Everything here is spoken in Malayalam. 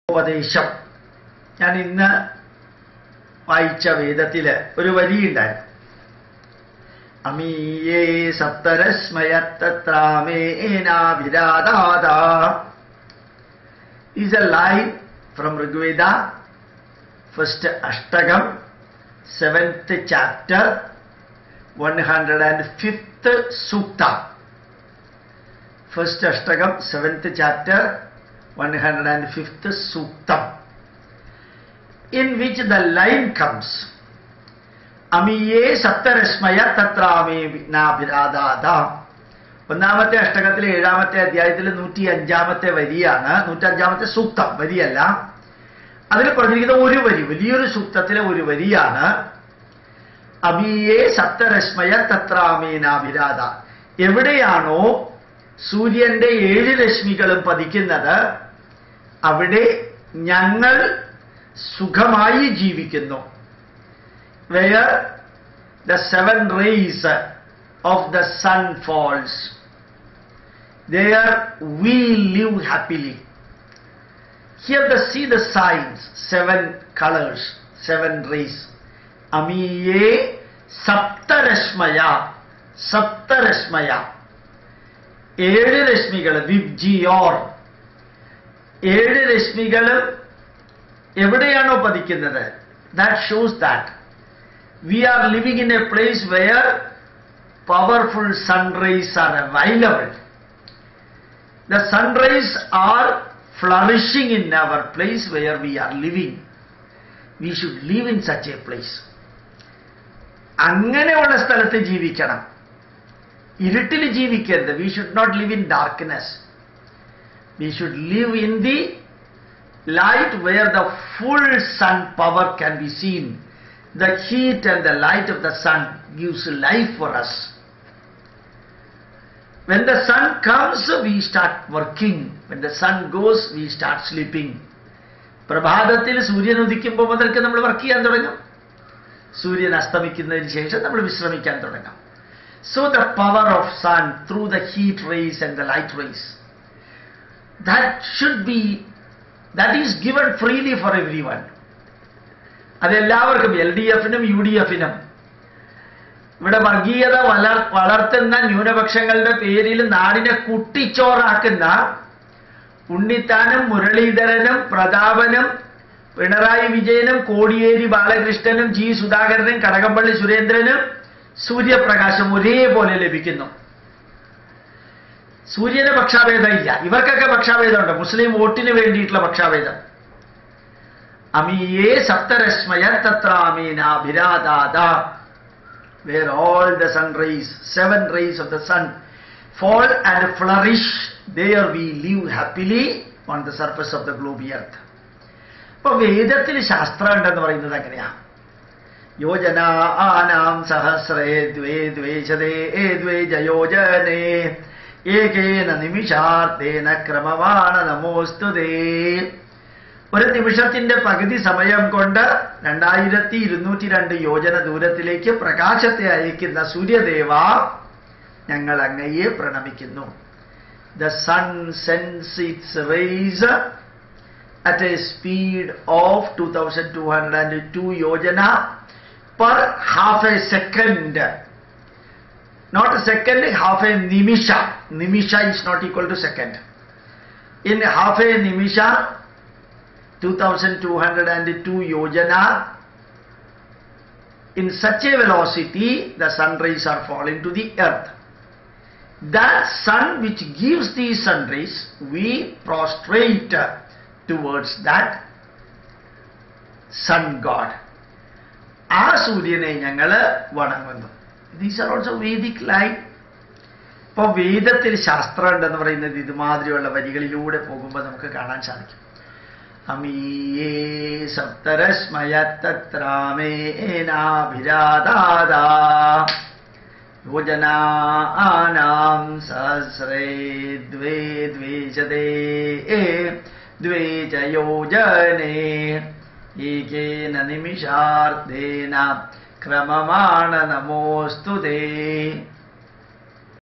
ഉപദേശം ഞാൻ ഇന്ന് വായിച്ച വേദത്തില് ഒരു വരിയുണ്ടായിരുന്നു അമീയേ സപ്തരശ്മയത്തത്രാമേനാഭിരാധാത is a line from Rigveda, first Ashtakam, seventh chapter, 105th Sukta. First Ashtakam, seventh chapter, 105th Suktam, in which the line comes, അമിയേ സപ്തരശ്മയ തത്രാമേ വിഘ്നാഭിരാധാത ഒന്നാമത്തെ അഷ്ടകത്തിലെ ഏഴാമത്തെ അധ്യായത്തിലെ നൂറ്റി അഞ്ചാമത്തെ വരിയാണ് നൂറ്റി അഞ്ചാമത്തെ സൂക്തം വരിയല്ല അതിൽ പറഞ്ഞിരിക്കുന്ന ഒരു വരി വലിയൊരു സൂക്തത്തിലെ ഒരു വരിയാണ് അബിയേ സപ്തരശ്മയ തത്രാമേനാഭിരാധ എവിടെയാണോ സൂര്യന്റെ ഏഴ് രശ്മികളും പതിക്കുന്നത് അവിടെ ഞങ്ങൾ സുഖമായി ജീവിക്കുന്നു where the seven rays of the sun falls there we live happily here the see the signs seven colors seven rays amiye saptarashmaya saptarashmaya ഏഴ് രശ്മികൾ വിബ്ജിയോർ ഏഴ് രശ്മികളും എവിടെയാണോ പതിക്കുന്നത് that shows that we are living in a place where powerful sun rays are available. The sun rays are flourishing in our place where we are living. We should live in such a place. അങ്ങനെയുള്ള സ്ഥലത്ത് ജീവിക്കണം ഇരുട്ടിൽ ജീവിക്കരുത് we should not live in darkness we should live in the light where the full sun power can be seen the heat and the light of the sun gives life for us. When the sun comes, we start working. When the sun goes, we start sleeping. പ്രഭാതത്തിൽ സൂര്യൻ ഉദിക്കുമ്പോൾ മുതൽക്ക് നമ്മൾ വർക്ക് ചെയ്യാൻ തുടങ്ങും സൂര്യൻ അസ്തമിക്കുന്നതിന് ശേഷം നമ്മൾ വിശ്രമിക്കാൻ തുടങ്ങും so the power of sun through the heat rays and the light rays that should be that is given freely for everyone അതെല്ലാവർക്കും എൽ ഡി എഫിനും യു ഡി എഫിനും ഇവിടെ വർഗീയത വളർ വളർത്തുന്ന ന്യൂനപക്ഷങ്ങളുടെ പേരിൽ നാടിനെ കുട്ടിച്ചോറാക്കുന്ന ഉണ്ണിത്താനും മുരളീധരനും പ്രതാപനും പിണറായി വിജയനും കോടിയേരി ബാലകൃഷ്ണനും ജി സുധാകരനും കടകംപള്ളി സുരേന്ദ്രനും സൂര്യപ്രകാശം ഒരേപോലെ ലഭിക്കുന്നു സൂര്യന് പക്ഷാഭേദം ഇല്ല ഇവർക്കൊക്കെ പക്ഷാഭേദമുണ്ട് മുസ്ലിം വോട്ടിന് വേണ്ടിയിട്ടുള്ള പക്ഷാഭേദം അമീയേ സപ്തരശ്മയ തത്രാമീനാഭിരാധാത where all the sun rays, seven rays of the sun fall and flourish, there we live happily on the surface of the globe earth. അപ്പൊ വേദത്തിൽ ശാസ്ത്രം ഉണ്ടെന്ന് പറയുന്നത് എങ്ങനെയാ യോജനാനാം സഹസ്രേ ദ്വേ ദ്വേശതേ ദ്വേ ജയോജനേ ഏകേന നിമിഷാർത്തേന ക്രമമാണ് നമോസ്തുതേ ഒരു നിമിഷത്തിന്റെ പകുതി സമയം കൊണ്ട് രണ്ടായിരത്തി ഇരുന്നൂറ്റി രണ്ട് യോജന ദൂരത്തിലേക്ക് പ്രകാശത്തെ അയക്കുന്ന സൂര്യദേവ ഞങ്ങൾ അങ്ങയെ പ്രണമിക്കുന്നു the sun sends its rays at a speed of two thousand two hundred and two yojana per half a second not a second half a nimisha nimisha is not equal to second in half a nimisha 2202 yojana in such a velocity the sun rays are falling to the earth that sun which gives these sun rays we prostrate towards that sun god ആ സൂര്യനെ ഞങ്ങൾ വണങ്ങുന്നു these are also Vedic line ഇപ്പോൾ വേദത്തിൽ ശാസ്ത്രം ഉണ്ടെന്ന് പറയുന്നത് ഇതുമാതിരിയുള്ള വരികളിലൂടെ പോകുമ്പോൾ നമുക്ക് കാണാൻ സാധിക്കും അമീയേ സപ്തരശ്മയത്തത്രാമേനാഭിരാധാദാ യോജനാനാം സഹസ്രേ ദ്വേ ദ്വേശതേ ദ്വേ ച യോജനേ ഏകേന നിമിഷാർദ്ദേന ക്രമമാണ് നമോസ്തുതേ